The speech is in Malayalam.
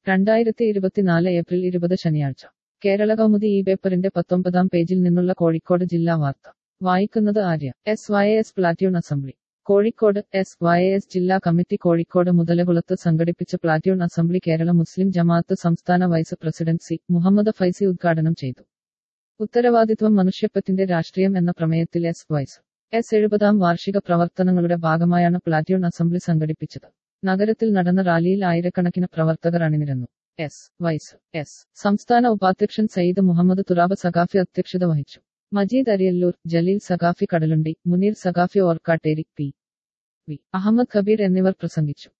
രണ്ടായിരത്തി ഇരുപത്തിനാല് ഏപ്രിൽ ഇരുപത് ശനിയാഴ്ച കേരള കൗമുദി ഈ പേപ്പറിന്റെ പത്തൊമ്പതാം പേജിൽ നിന്നുള്ള കോഴിക്കോട് ജില്ലാ വാർത്ത വായിക്കുന്നത് Arya S Y S platoon assembly Kozhikode S Y S ജില്ലാ കമ്മിറ്റി കോഴിക്കോട് മുതലകുളത്ത് സംഘടിപ്പിച്ച പ്ലാറ്റ്യൂൺ അസംബ്ലി കേരള മുസ്ലിം ജമാഅത്ത് സംസ്ഥാന vice president C Muhammad Faizi ഉദ്ഘാടനം ചെയ്തു ഉത്തരവാദിത്വം മനുഷ്യത്വത്തിന്റെ രാഷ്ട്രീയം എന്ന പ്രമേയത്തിൽ എസ് വൈസ് എസ് എഴുപതാം വാർഷിക പ്രവർത്തനങ്ങളുടെ ഭാഗമായാണ് പ്ലാറ്റ്യൂൺ അസംബ്ലി സംഘടിപ്പിച്ചത് നഗരത്തിൽ നടന്ന റാലിയിൽ ആയിരക്കണക്കിന് പ്രവർത്തകർ അണിനിരന്നു എസ് വൈസ് എസ് സംസ്ഥാന ഉപാധ്യക്ഷൻ സയ്യിദ് മുഹമ്മദ് തുറാബ് സഖാഫി അധ്യക്ഷത വഹിച്ചു മജീദ് അരിയല്ലൂർ ജലീൽ സഖാഫി കടലുണ്ടി മുനീർ സഖാഫി ഓർക്കാട്ടേരി പി വി അഹമ്മദ് കബീർ എന്നിവർ പ്രസംഗിച്ചു